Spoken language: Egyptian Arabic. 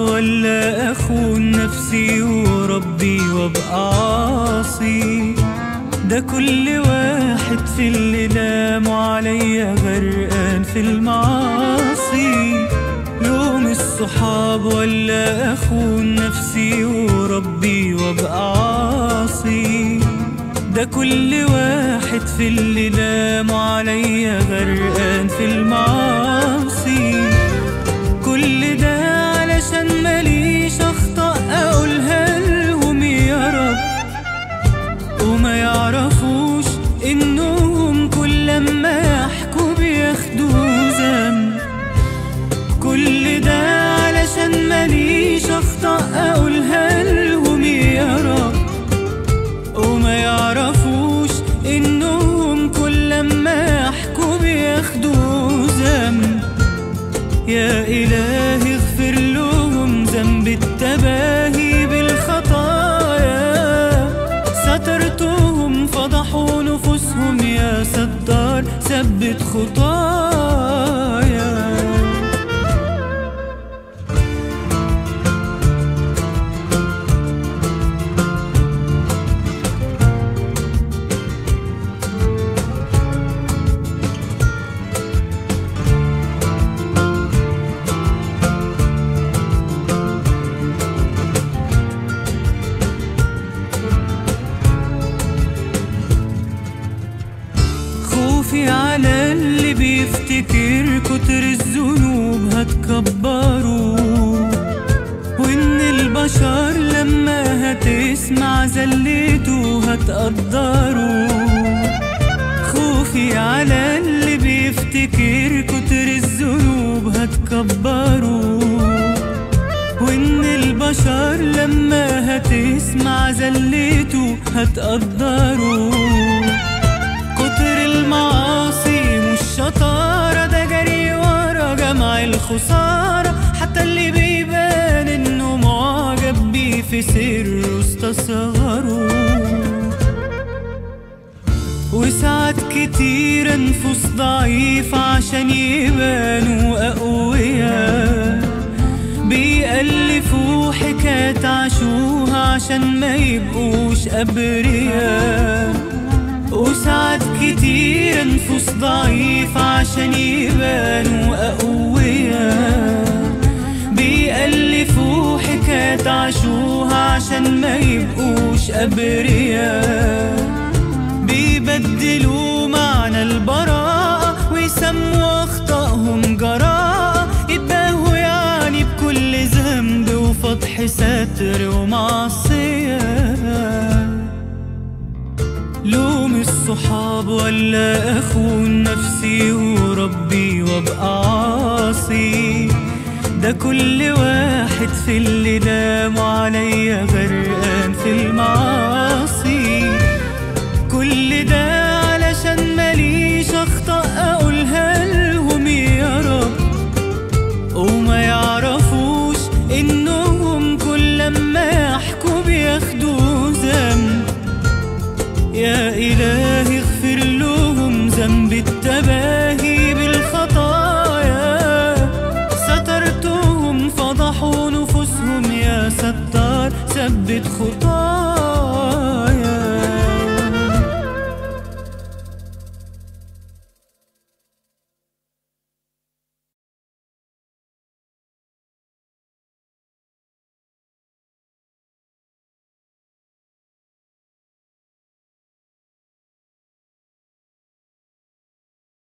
ولا أخون نفسي وربي وأبقى عاصي ده كل واحد في اللي لاموا عليا غرقان في المعاصي لوم الصحاب ولا أخون نفسي وربي وأبقى عاصي ده كل واحد في اللي لاموا عليا غرقان في المعاصي كل ده علشان ماليش اخطاء اقولها لهم يا رب وما يعرفوش انهم كل لما يحكوا بياخدوا ذنب كل ده علشان ماليش اخطاء اقولها لهم يا رب وما يعرفوش انهم كل لما يحكوا بياخدوا ذنب يا إلهي اغفر لهم ذنب التباهي بالخطايا سترتهم فضحوا نفوسهم يا ستار ثبت خطايا خوفي على اللي بيفتكر كتر الذنوب هتكبره وإن البشر لما هتسمع زلته هتقدره خوفي على اللي بيفتكر كتر الذنوب هتكبره وإن البشر لما هتسمع زلته هتقدره كتر المعاصي مش شطارة ده جري ورا جمع الخسارة حتى اللي بيبان انه معجب بيه في سره استصغره وساعات كتير نفوس ضعيفة عشان يبانوا أقوياء بيألفوا حكايات عاشوها عشان ما يبقوش أبرياء وساعات كتير نفوس ضعيفة عشان يبانوا أقوياء بيألفوا حكايات عاشوها عشان ما يبقوش أبرياء بيبدلوا معنى البراءة ويسموا أخطائهم جراءة يتباهوا يعني بكل ذنب وفضح ستر ومعصية لوم الصحاب ولا أخون نفسي وربي وأبقى عاصي ده كل واحد في اللي لاموا عليا غرقان في المعاصي كل ده علشان ماليش أخطاء أقولها لهم يا رب وما يعرفوش إنهم كل لما يحكوا بياخدوا ذنب يا إلهي